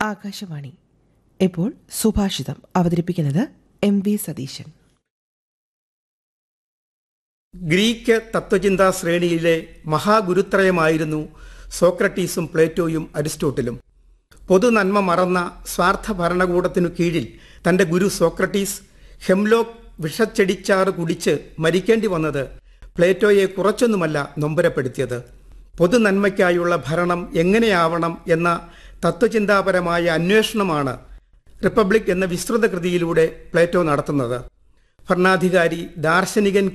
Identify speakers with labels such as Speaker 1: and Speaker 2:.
Speaker 1: ആകാശവാണി ഇപ്പോൾ സുഭാഷിതം അവതരിപ്പിക്കുന്നത് M V Satheesan
Speaker 2: Greek തത്വചിന്താ ശ്രേണിയിലെ മഹാഗുരുത്രയമായിരുന്നു സോക്രട്ടീസും പ്ലേറ്റോയും അരിസ്റ്റോട്ടിലും പൊതുനന്മ മറന്ന സ്വാർത്ഥ ഭരണകൂടത്തിനു കീഴിൽ തന്റെ ഗുരു സോക്രട്ടീസ് ഹെംലോക്ക് വിഷച്ചെടിച്ചാറ് കുടിച്ച് മരിക്കേണ്ടി വന്നത് പ്ലേറ്റോയെ കുറച്ചൊന്നുമല്ല നൊമ്പരപ്പെടുത്തിയത് പൊതുനന്മയ്ക്കായുള്ള ഭരണം എങ്ങനെയാവണം എന്ന തത്വചിന്താപരമായ അന്വേഷണമാണ് റിപ്പബ്ലിക് എന്ന വിസ്തൃത കൃതിയിലൂടെ പ്ലേറ്റോ നടത്തുന്നത് ഭരണാധികാരി ദാർശനികൻ